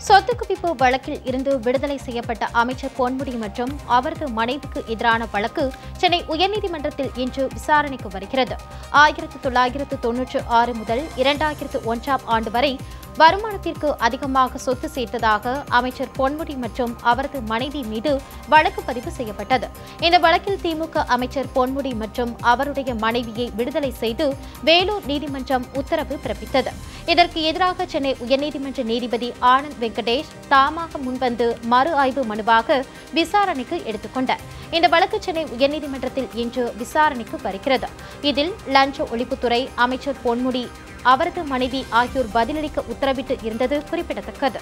சொத்து குவிப்பு வழக்கில் இருந்து விடுதலை செய்யப்பட்ட அமைச்சர் பொன்முடி மற்றும் அவரது மனைவிக்கு எதிரான வழக்கு சென்னை உயர்நீதிமன்றத்தில் இன்று விசாரணைக்கு வருகிறது ஆயிரத்து தொள்ளாயிரத்து தொன்னூற்று ஆறு முதல் இரண்டாயிரத்து ஒன்றாம் ஆண்டு வரை வருமானத்திற்கு அதிகமாக சொத்து சேர்த்ததாக அமைச்சர் பொன்முடி மற்றும் அவரது மனைவி மீது வழக்கு பதிவு செய்யப்பட்டது இந்த வழக்கில் திமுக அமைச்சர் பொன்முடி மற்றும் அவருடைய மனைவியை விடுதலை செய்து வேலூர் நீதிமன்றம் உத்தரவு பிறப்பித்தது இதற்கு எதிராக சென்னை உயர்நீதிமன்ற நீதிபதி ஆனந்த் வெங்கடேஷ் தாமாக முன்வந்து மறு ஆய்வு மனுவாக விசாரணைக்கு எடுத்துக்கொண்டார் இந்த வழக்கு சென்னை உயர்நீதிமன்றத்தில் இன்று விசாரணைக்கு வருகிறது இதில் லஞ்ச ஒழிப்புத்துறை அமைச்சர் பொன்முடி அவரது மனைவி ஆகியோர் பதிலளிக்க உத்தரவிட்டு இருந்தது குறிப்பிடத்தக்கது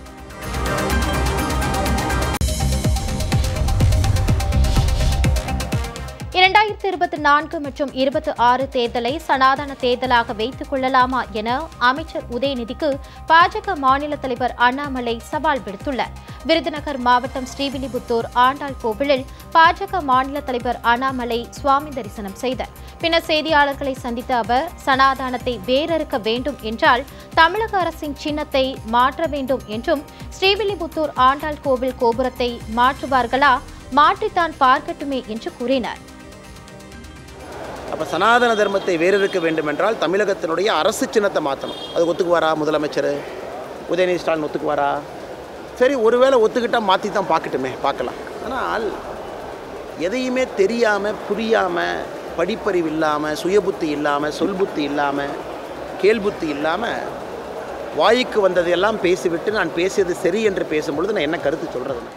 இரண்டாயிரத்தி இருபத்தி நான்கு மற்றும் இருபத்தி ஆறு தேர்தலை சனாதன தேர்தலாக வைத்துக் கொள்ளலாமா என அமைச்சர் உதயநிதிக்கு பாஜக மாநில தலைவர் அண்ணாமலை சவால் விடுத்துள்ளார் விருதுநகர் மாவட்டம் ஸ்ரீவில்லிபுத்தூர் ஆண்டாள் கோவிலில் பாஜக மாநில தலைவர் அண்ணாமலை சுவாமி தரிசனம் செய்தார் பின்னர் செய்தியாளர்களை சந்தித்த அவர் சனாதானத்தை வேரறுக்க வேண்டும் என்றால் தமிழக அரசின் சின்னத்தை மாற்ற வேண்டும் என்றும் ஸ்ரீவில்லிபுத்தூர் ஆண்டாள் கோவில் கோபுரத்தை மாற்றுவார்களா மாற்றித்தான் பார்க்கட்டுமே என்று கூறினார் அப்போ சனாதன தர்மத்தை வேறறுக்க வேண்டுமென்றால் தமிழகத்தினுடைய அரசு சின்னத்தை மாற்றணும் அது ஒத்துக்குவாரா முதலமைச்சர் உதயநிதி ஸ்டாலின் ஒத்துக்குவாரா சரி ஒருவேளை ஒத்துக்கிட்டால் மாற்றி தான் பார்க்கட்டுமே பார்க்கலாம் ஆனால் எதையுமே தெரியாமல் புரியாமல் படிப்பறிவு இல்லாமல் சுயபுத்தி இல்லாமல் சொல்புத்தி இல்லாமல் கேள்புத்தி இல்லாமல் வாய்க்கு வந்ததையெல்லாம் பேசிவிட்டு நான் பேசியது சரி என்று பேசும்பொழுது நான் என்ன கருத்து சொல்கிறதுன்னு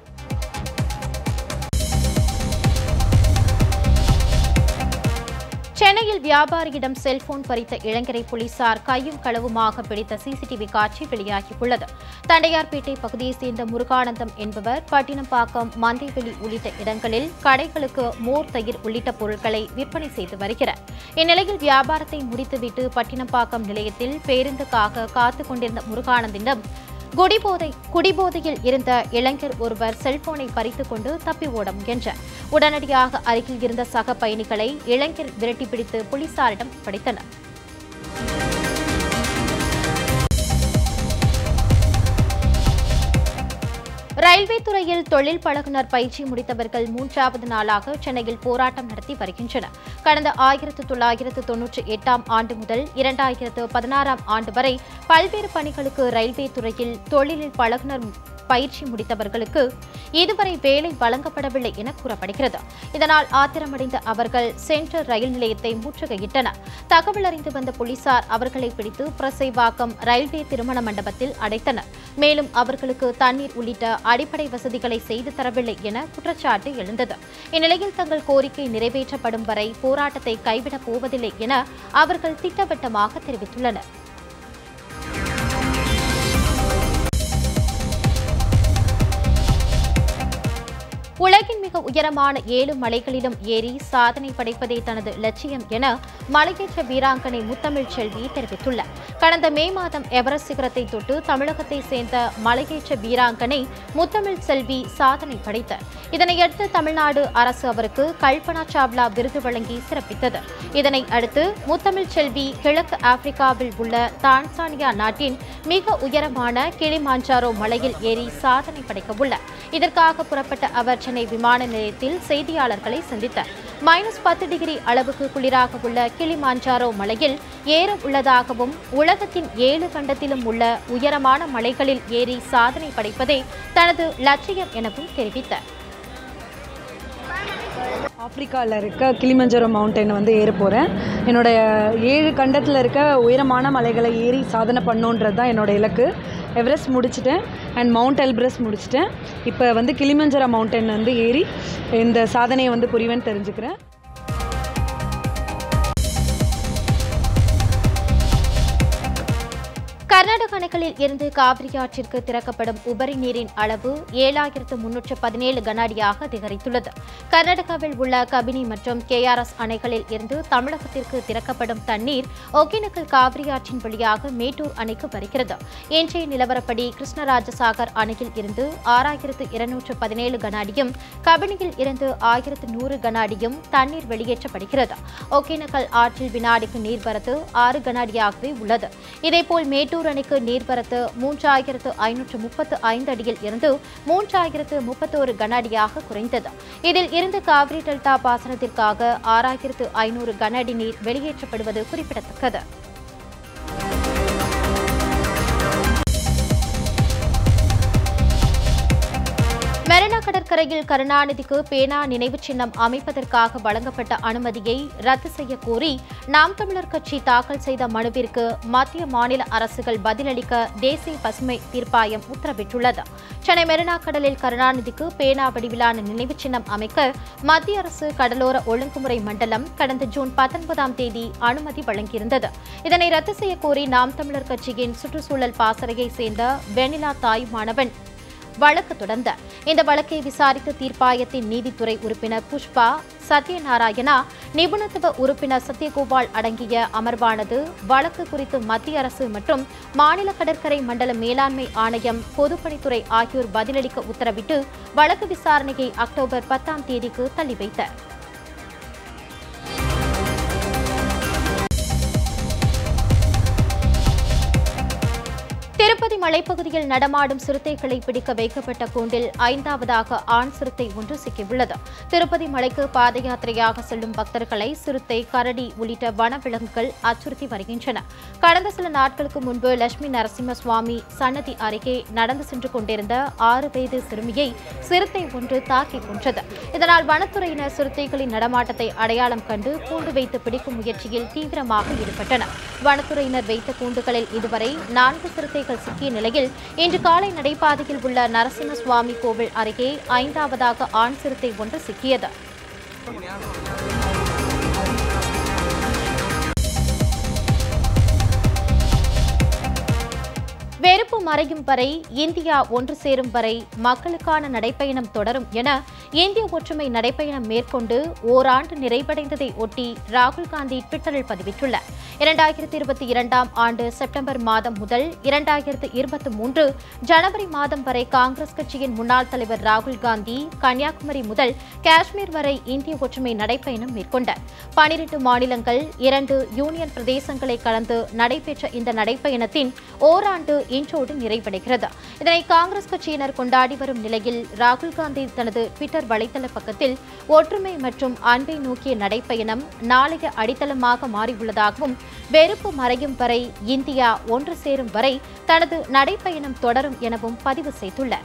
சென்னையில் வியாபாரியிடம் செல்போன் பறித்த இளைஞரை போலீசார் கையும் களவுமாக பிடித்த சிசிடிவி காட்சி வெளியாகியுள்ளது தண்டையார்பேட்டை பகுதியைச் சேர்ந்த முருகானந்தம் என்பவர் பட்டினப்பாக்கம் மந்தைவெளி உள்ளிட்ட இடங்களில் கடைகளுக்கு மோர் தயிர் உள்ளிட்ட பொருட்களை விற்பனை செய்து வருகிறார் இந்நிலையில் வியாபாரத்தை முடித்துவிட்டு பட்டினப்பாக்கம் நிலையத்தில் பேருந்துக்காக காத்துக் கொண்டிருந்த முருகானந்திடம் குடிபோதை குடிபோதையில் இருந்த இளைஞர் ஒருவர் செல்போனை பறித்துக் கொண்டு தப்பி ஓட முயன்றார் உடனடியாக அருகில் இருந்த சக பயணிகளை இளைஞர் விரட்டி பிடித்து போலீசாரிடம் ஒப்படைத்தனர் ரயில்வே துறையில் தொழில் பழகுனர் பயிற்சி முடித்தவர்கள் மூன்றாவது நாளாக சென்னையில் போராட்டம் நடத்தி வருகின்றனர் கடந்த ஆயிரத்து தொள்ளாயிரத்து தொன்னூற்றி எட்டாம் ஆண்டு முதல் இரண்டாயிரத்து பதினாறாம் ஆண்டு வரை பல்வேறு பணிகளுக்கு ரயில்வே துறையில் தொழிலில் பழகுனர் பயிற்சி முடித்தவர்களுக்கு இதுவரை வேலை வழங்கப்படவில்லை என கூறப்படுகிறது இதனால் ஆத்திரமடைந்த அவர்கள் சென்ட்ரல் ரயில் நிலையத்தை முற்றுகையிட்டனர் தகவல் அறிந்து வந்த போலீசார் அவர்களை பிடித்து பிரசைவாக்கம் ரயில்வே திருமண மண்டபத்தில் அடைத்தனர் மேலும் அவர்களுக்கு தண்ணீர் உள்ளிட்ட அடிப்படை வசதிகளை செய்து தரவில்லை என குற்றச்சாட்டு எழுந்தது இந்நிலையில் தங்கள் கோரிக்கை நிறைவேற்றப்படும் வரை போராட்டத்தை கைவிடப் போவதில்லை என அவர்கள் திட்டவட்டமாக தெரிவித்துள்ளனர் உலகின் மிக உயரமான ஏழு மலைகளிலும் ஏறி சாதனை படைப்பதே தனது லட்சியம் என மலையேற்ற வீராங்கனை முத்தமிழ் செல்வி தெரிவித்துள்ளார் கடந்த மே மாதம் எவரெஸ்ட் சிகரத்தை தொட்டு தமிழகத்தை சேர்ந்த மலையேற்ற வீராங்கனை முத்தமிழ் செல்வி சாதனை படைத்தார் இதனையடுத்து தமிழ்நாடு அரசு அவருக்கு கல்பனா சாவ்லா விருது வழங்கி சிறப்பித்தது இதனை அடுத்து முத்தமிழ் செல்வி கிழக்கு ஆப்பிரிக்காவில் உள்ள தான்சானியா நாட்டின் மிக உயரமான கிளிமாஞ்சாரோ மலையில் ஏறி சாதனை படைக்க உள்ளார் இதற்காக புறப்பட்ட அவர் சென்னை விமான நிலையத்தில் செய்தியாளர்களை சந்தித்தார் மைனஸ் பத்து டிகிரி அளவுக்கு குளிராக உள்ள கிளிமாஞ்சாரோ மலையில் ஏற உள்ளதாகவும் உலகத்தின் ஏழு கண்டத்திலும் உள்ள உயரமான மலைகளில் ஏறி சாதனை படைப்பதே தனது லட்சியம் எனவும் தெரிவித்தார் ஆப்பிரிக்காவில் இருக்க கிளிமஞ்சரோ மவுண்டைன் வந்து ஏற போகிறேன் என்னோடைய ஏழு கண்டத்தில் இருக்க உயரமான மலைகளை ஏறி சாதனை பண்ணோன்றது தான் என்னோட இலக்கு எவரெஸ்ட் முடிச்சிட்டேன் அண்ட் மவுண்ட் எல்பிரஸ் முடிச்சிட்டேன் இப்போ வந்து கிளிமஞ்சரோ மவுண்டன் வந்து ஏறி இந்த சாதனையை வந்து புரிவேன்னு தெரிஞ்சுக்கிறேன் கர்நாடக அணைகளில் இருந்து காவிரி ஆற்றிற்கு திறக்கப்படும் உபரி நீரின் அளவு ஏழாயிரத்து முன்னூற்று பதினேழு கன அடியாக அதிகரித்துள்ளது கர்நாடகாவில் உள்ள கபினி மற்றும் கேஆர்எஸ் அணைகளில் இருந்து தமிழகத்திற்கு திறக்கப்படும் தண்ணீர் ஒகேனக்கல் காவிரி ஆற்றின் வழியாக மேட்டூர் அணைக்கு வருகிறது இன்றைய நிலவரப்படி கிருஷ்ணராஜசாகர் அணையில் இருந்து ஆறாயிரத்து இருநூற்று பதினேழு கன அடியும் கபினியில் இருந்து ஆயிரத்து நூறு கன அடியும் தண்ணீர் வெளியேற்றப்படுகிறது ஒகேனக்கல் ஆற்றில் வினாடிக்கு நீர்வரத்து ஆறு கன அடியாகவே உள்ளது இதேபோல் மேட்டூர் அணைக்கு நீர்வரத்து மூன்றாயிரத்து ஐநூற்று முப்பத்து ஐந்து அடியில் இருந்து மூன்றாயிரத்து முப்பத்தோரு கன அடியாக குறைந்தது இதில் இருந்து காவிரி டெல்டா பாசனத்திற்காக ஆறாயிரத்து ஐநூறு கன அடி நீர் வெளியேற்றப்படுவது குறிப்பிடத்தக்கது மெரினா கடற்கரையில் கருணாநிதிக்கு பேனா நினைவுச் சின்னம் அமைப்பதற்காக வழங்கப்பட்ட அனுமதியை ரத்து செய்ய கோரி நாம் தமிழர் கட்சி தாக்கல் செய்த மனுவிற்கு மத்திய மாநில அரசுகள் பதிலளிக்க தேசிய பசுமை தீர்ப்பாயம் உத்தரவிட்டுள்ளது சென்னை மெரினா கடலில் கருணாநிதிக்கு பேனா வடிவிலான நினைவுச் சின்னம் அமைக்க மத்திய அரசு கடலோர ஒழுங்குமுறை மண்டலம் கடந்த ஜூன் பத்தொன்பதாம் தேதி அனுமதி வழங்கியிருந்தது இதனை ரத்து செய்ய கோரி நாம் தமிழர் கட்சியின் சுற்றுச்சூழல் பாசறையை சேர்ந்த வெண்ணிலா தாய் மாணவன் வழக்கு தொடர்ந்த இந்த வழக்கை விசாரித்த தீர்ப்பாயத்தின் நீதித்துறை உறுப்பினர் புஷ்பா சத்யநாராயணா நிபுணத்துவ உறுப்பினர் சத்யகோபால் அடங்கிய அமர்வானது வழக்கு குறித்து மத்திய அரசு மற்றும் மாநில கடற்கரை மண்டல மேலாண்மை ஆணையம் பொதுப்பணித்துறை ஆகியோர் பதிலளிக்க உத்தரவிட்டு வழக்கு விசாரணையை அக்டோபர் பத்தாம் தேதிக்கு தள்ளி வைத்தார் திருப்பதி மலைப்பகுதியில் நடமாடும் சிறுத்தைகளை பிடிக்க வைக்கப்பட்ட கூண்டில் ஐந்தாவதாக ஆண் சிறுத்தை ஒன்று சிக்கியுள்ளது திருப்பதி மலைக்கு பாத யாத்திரையாக செல்லும் பக்தர்களை சிறுத்தை கரடி உள்ளிட்ட வனவிலங்குகள் அச்சுறுத்தி வருகின்றன கடந்த சில நாட்களுக்கு முன்பு லட்சுமி நரசிம்ம சுவாமி சன்னதி அருகே நடந்து சென்று கொண்டிருந்த ஆறு வயது சிறுமியை சிறுத்தை ஒன்று தாக்கி கொன்றது இதனால் வனத்துறையினர் சிறுத்தைகளின் நடமாட்டத்தை அடையாளம் கண்டு கூண்டு வைத்து பிடிக்கும் முயற்சியில் தீவிரமாக ஈடுபட்டனர் வனத்துறையினர் வைத்த கூண்டுகளில் இதுவரை நான்கு சிறுத்தைகள் சிக்கிய நிலையில் இன்று காலை நடைபாதையில் உள்ள நரசிம்ம சுவாமி கோவில் அருகே ஐந்தாவதாக ஆண் சிறுத்தை ஒன்று சிக்கியது வெறுப்பு மறையும் வரை இந்தியா ஒன்று சேரும் வரை மக்களுக்கான நடைப்பயணம் தொடரும் என இந்திய ஒற்றுமை நடைப்பயணம் மேற்கொண்டு ஓராண்டு நிறைவடைந்ததை ஒட்டி ராகுல் காந்தி ட்விட்டரில் பதிவிட்டுள்ளார் இரண்டாயிரத்தி இருபத்தி இரண்டாம் ஆண்டு செப்டம்பர் மாதம் முதல் இரண்டாயிரத்து இருபத்தி மூன்று ஜனவரி மாதம் வரை காங்கிரஸ் கட்சியின் முன்னாள் தலைவர் ராகுல் காந்தி கன்னியாகுமரி முதல் காஷ்மீர் வரை இந்திய ஒற்றுமை நடைப்பயணம் மேற்கொண்டார் பனிரெண்டு மாநிலங்கள் இரண்டு யூனியன் பிரதேசங்களை கலந்து நடைபெற்ற இந்த நடைப்பயணத்தின் ஓராண்டு இன்றோடு நிறைவடைகிறது இதனை காங்கிரஸ் கட்சியினர் கொண்டாடி வரும் நிலையில் ராகுல் காந்தி தனது ட்விட்டர் வலைதள பக்கத்தில் ஒற்றுமை மற்றும் அன்பை நோக்கிய நடைப்பயணம் நாளைய அடித்தளமாக மாறியுள்ளதாகவும் வெறுப்பு மறையும் வரை இந்தியா ஒன்று சேரும் வரை தனது நடைப்பயணம் தொடரும் எனவும் பதிவு செய்துள்ளார்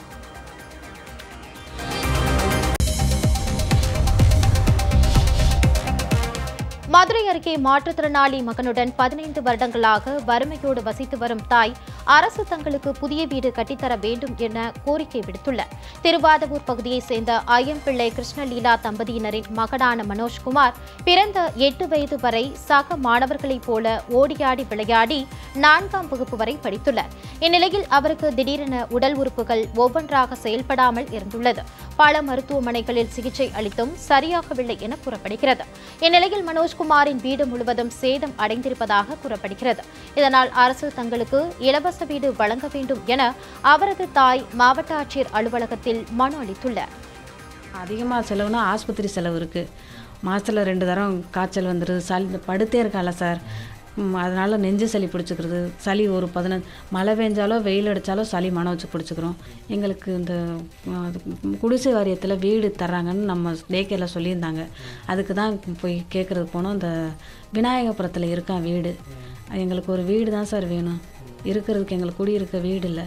மதுரை அருகே மாற்றுத்திறனாளி மகனுடன் பதினைந்து வருடங்களாக வறுமையோடு வசித்து வரும் தாய் அரசு தங்களுக்கு புதிய வீடு கட்டித்தர வேண்டும் என கோரிக்கை விடுத்துள்ளார் திருவாதவூர் பகுதியைச் சேர்ந்த ஐயம்பிள்ளை கிருஷ்ணலீலா தம்பதியினரின் மகனான மனோஜ்குமார் பிறந்த எட்டு வயது வரை சக மாணவர்களைப் போல ஓடியாடி விளையாடி நான்காம் வகுப்பு வரை படித்துள்ளார் இந்நிலையில் அவருக்கு திடீரென உடல் உறுப்புகள் ஒவ்வொன்றாக செயல்படாமல் இருந்துள்ளது பல மருத்துவமனைகளில் சிகிச்சை அளித்தும் சரியாகவில்லை என கூறப்படுகிறது இந்நிலையில் மனோஜ்குமாரின் வீடு முழுவதும் சேதம் அடைந்திருப்பதாக கூறப்படுகிறது இதனால் அரசு தங்களுக்கு இலவச வீடு வழங்க வேண்டும் என அவரது தாய் மாவட்ட ஆட்சியர் அலுவலகத்தில் மனு அளித்துள்ளார் அதிகமாக செலவுனா ஆஸ்பத்திரி செலவு இருக்குது மாதத்தில் ரெண்டு தரம் காய்ச்சல் வந்துடுது சளி படுத்தே இருக்கால சார் அதனால் நெஞ்சு சளி பிடிச்சிக்கிறது சளி ஒரு பதினஞ்சு மழை பெஞ்சாலோ வெயில் அடித்தாலோ சளி மனம் வச்சு பிடிச்சிக்கிறோம் எங்களுக்கு இந்த அஹ், அது குடிசை வாரியத்தில் வீடு தர்றாங்கன்னு நம்ம டேக்கேல சொல்லியிருந்தாங்க அதுக்கு தான் போய் கேட்குறது போனோம் இந்த விநாயகபுரத்தில் இருக்கான் வீடு எங்களுக்கு ஒரு வீடு தான் சார் வேணும் இருக்கிறதுக்கு எங்களுக்கு குடியிருக்க வீடு இல்லை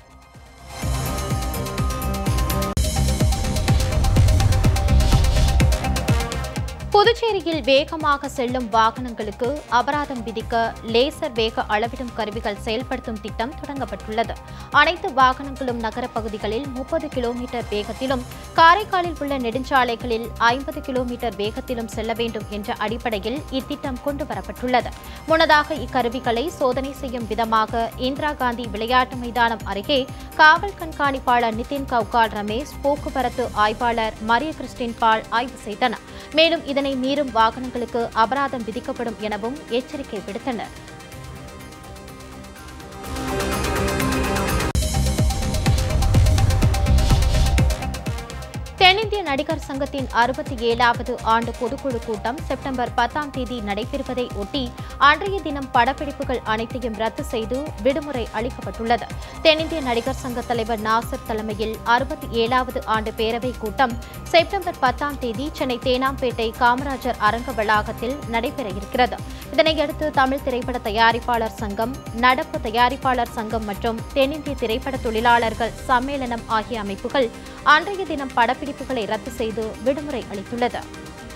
புதுச்சேரியில் வேகமாக செல்லும் வாகனங்களுக்கு அபராதம் விதிக்க லேசர் வேக அளவிடும் கருவிகள் செயல்படுத்தும் திட்டம் தொடங்கப்பட்டுள்ளது அனைத்து வாகனங்களும் நகரப் பகுதிகளில் முப்பது கிலோமீட்டர் வேகத்திலும் காரைக்காலில் உள்ள நெடுஞ்சாலைகளில் ஐம்பது கிலோமீட்டர் வேகத்திலும் செல்ல வேண்டும் என்ற அடிப்படையில் இத்திட்டம் கொண்டு வரப்பட்டுள்ளது முன்னதாக இக்கருவிகளை சோதனை செய்யும் விதமாக இந்திரா காந்தி விளையாட்டு மைதானம் அருகே காவல் கண்காணிப்பாளர் நிதின் கவுகால் ரமேஷ் போக்குவரத்து ஆய்வாளர் மரிய கிறிஸ்டின் பால் ஆய்வு செய்தனர் மேலும் இதனை மீறும் வாகனங்களுக்கு அபராதம் விதிக்கப்படும் எனவும் எச்சரிக்கை விடுத்தனர் தென்னிந்திய நடிகர் சங்கத்தின் அறுபத்தி ஏழாவது ஆண்டு பொதுக்குழு கூட்டம் செப்டம்பர் பத்தாம் தேதி நடைபெறுவதை ஒட்டி அன்றைய தினம் படப்பிடிப்புகள் அனைத்தையும் ரத்து செய்து விடுமுறை அளிக்கப்பட்டுள்ளது தென்னிந்திய நடிகர் சங்க தலைவர் நாசர் தலைமையில் அறுபத்தி ஏழாவது ஆண்டு பேரவைக் கூட்டம் செப்டம்பர் பத்தாம் தேதி சென்னை தேனாம்பேட்டை காமராஜர் அரங்க வளாகத்தில் நடைபெற இருக்கிறது இதனையடுத்து தமிழ் திரைப்பட தயாரிப்பாளர் சங்கம் நடப்பு தயாரிப்பாளர் சங்கம் மற்றும் தென்னிந்திய திரைப்பட தொழிலாளர்கள் சம்மேளனம் ஆகிய அமைப்புகள் அன்றைய தினம் படப்பிடிப்புகளை ரத்து செய்து விடுமுறை அளித்துள்ளது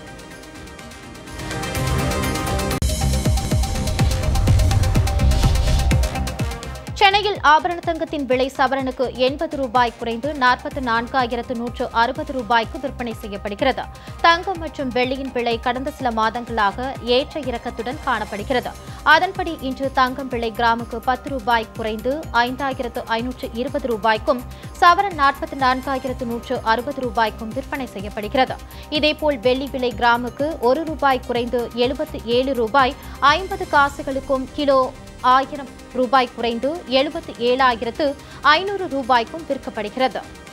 சென்னையில் ஆபரண தங்கத்தின் விலை சவரனுக்கு எண்பது ரூபாய் குறைந்து நாற்பத்தி நான்காயிரத்து நூற்று அறுபது ரூபாய்க்கு விற்பனை செய்யப்படுகிறது தங்கம் மற்றும் வெள்ளியின் விலை கடந்த சில மாதங்களாக ஏற்ற இறக்கத்துடன் காணப்படுகிறது அதன்படி இன்று தங்கம் விலை கிராமுக்கு பத்து ரூபாய் குறைந்து ஐந்தாயிரத்து ஐநூற்று இருபது ரூபாய்க்கும் சவரன் நாற்பத்தி நான்காயிரத்து நூற்று அறுபது ரூபாய்க்கும் விற்பனை செய்யப்படுகிறது இதேபோல் வெள்ளி விலை கிராமுக்கு ஒரு ரூபாய் குறைந்து எழுபத்து ஏழு ரூபாய் ஐம்பது காசுகளுக்கும் கிலோ ஆயிரம் ரூபாய் குறைந்து எழுபத்தி ஏழாயிரத்து ஐநூறு ரூபாய்க்கும் விற்கப்படுகிறது